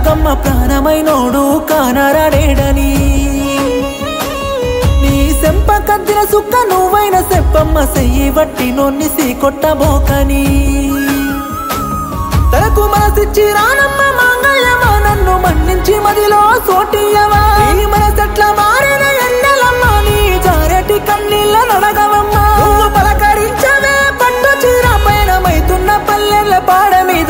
నాగమ్మ ప్రాణమైనోడు కానరాడేడని నీ సెంప కద్దిన సుక్క నువ్వైన సెప్పమ్మ సెయ్యి వట్టి నొన్ని సీ కొట్టబోకని తనకు మనసిచ్చి రానమ్మ మాంగళ్యమా నన్ను మన్నించి మదిలో సోటియవా ఈ మనసెట్ల మారిన ఎన్నెలమ్మ నీ జారటి కన్నీళ్ళ నడగవమ్మ నువ్వు పలకరించవే పట్టు చీర పైన మైతున్న పల్లెల పాడ మీద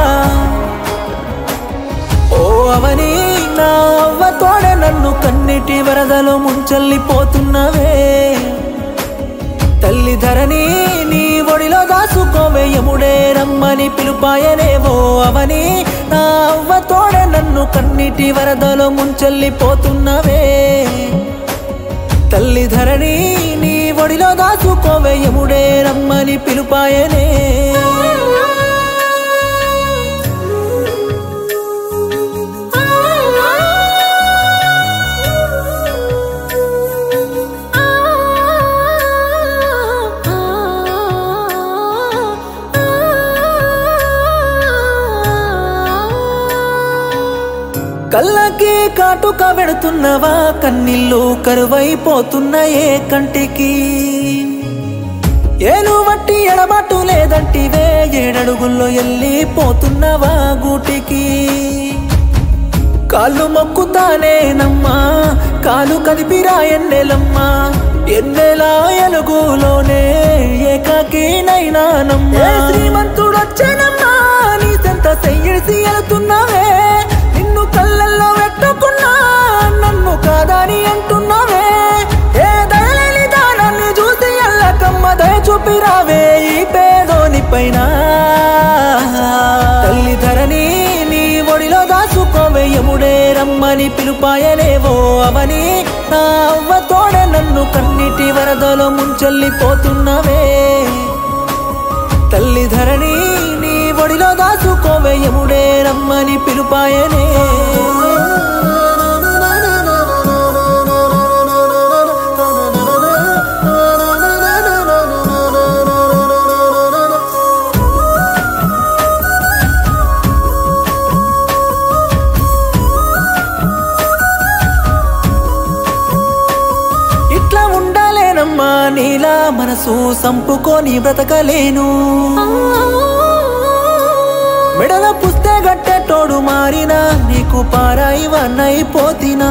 ఓ అవని నా అవ్వ తోడ నన్ను కన్నిటి వరదలో ముంచెల్లిపోతున్నవే తల్లి ధరణి నీ ఒడిలో దాసుకోవే యముడే రమ్మని పిలుపాయనేవో అవని నా అవ్వ తోడ నన్ను కన్నిటి వరదలో ముంచెల్లిపోతున్నవే తల్లి ధరణి నీ ఒడిలో దాసుకోవే యముడే రమ్మని పిలుపాయనే కళ్ళకి కాటుక పెడుతున్నవా కన్నీళ్ళు కరువైపోతున్నాయే కంటికి ఏలు వట్టి ఎడబాటు లేదంటివే ఏడడుగుల్లో వెళ్ళిపోతున్నవా గూటికి కాళ్ళు మొక్కుతానేనమ్మా కాలు కదిపిరా ఎన్నెలమ్మా ఎన్నెలా ఎలుగులోనే ఏకాకినైనానమ్మా శ్రీమంతుడు వచ్చేనమ్మా నీ సెంత సెయ్యిడిసి వెళ్తున్నావే నిన్ను కళ్ళల్లో పెట్టుకున్నా నన్ను కాదని అంటున్నావే ఏ దయలేని దానాన్ని చూసి ఎల్లకమ్మ దయ చూపిరావే ఈ పేదోని పైన తల్లి ధరణి నీ ఒడిలో దాసుకోవే యముడే రమ్మని పిలుపాయనేవో అవని నా అవ్వ తోడ నన్ను కన్నిటి వరదలో ముంచెల్లిపోతున్నవే తల్లి ధరణి నీ ఒడిలో దాసుకోవే యముడే రమ్మని పిలుపాయనే ఇట్లా ఉండాలేనమ్మా నీలా మనసు సంపుకొని బ్రతకలేను మెడల పుస్తే గట్టెటోడు మారినా నీకు పారాయివన్నైపోతినా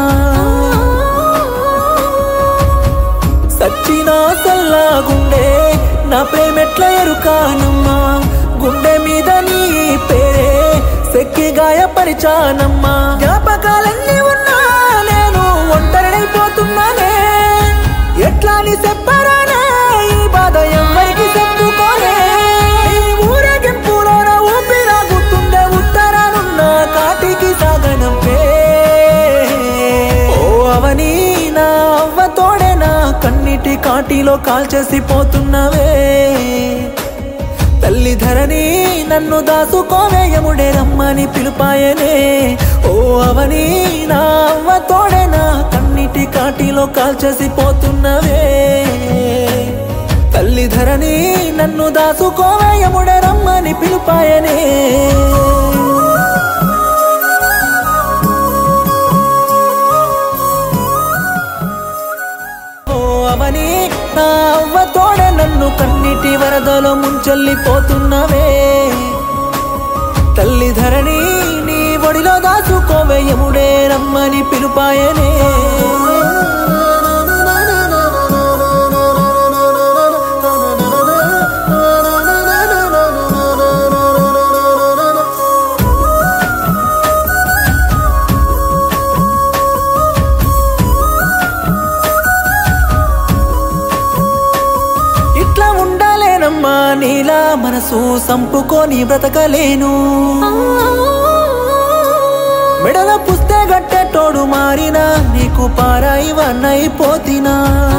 సచ్చినా సల్లా గుండె నా ప్రేమెట్ల ఎరుకానమ్మా గుండె మీద నీ పేరే సెక్కి గాయపరిచానమ్మా జ్ఞాపకాలన్నీ ఉన్నా నేను ఒంటరినైపోతున్నానే ఎట్లా నీ చెప్పరానే ఈ బాధ ఎవరికి చెప్పుకోనే ఈ ఊరేగింపులోన ఊపిరాగుతుండే ఉత్తరానున్న కాటికి సాగనంపే ఓ అవని నా అవ్వ తోడే నా కన్నిటి కాటిలో కాల్చేసి పోతున్నవే తల్లి ధరణి నన్ను దాసుకోవే యముడే రమ్మని పిలుపాయనే ఓ అవని నా అవ్వ తోడే నా కన్నిటి కాటిలో కాల్చేసి పోతున్నవే తల్లి ధరణి నన్ను దాసుకోవే యముడే రమ్మని పిలుపాయనే ఓ అవని నా అవ్వ తోడ నన్ను కన్నిటి వరదలో ముంచెల్లిపోతున్నవే తల్లి ధరణి నీ ఒడిలో దాసుకోవే యముడే రమ్మని పిలుపాయనే ఇట్లా ఉండాలేనమ్మా నీలా మనసు సంపుకొని బ్రతకలేను మెడల పుస్తే గట్టెటోడు మారినా నీకు పారాయివన్నైపోతినా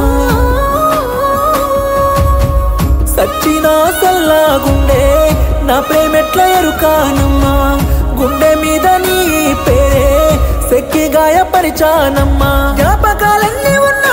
సచ్చినా సల్లా గుండె నా ప్రేమెట్ల ఎరుకానమ్మా గుండె మీద నీ పేరే సెక్కి గాయపరిచానమ్మా జ్ఞాపకాలన్నీ ఉన్న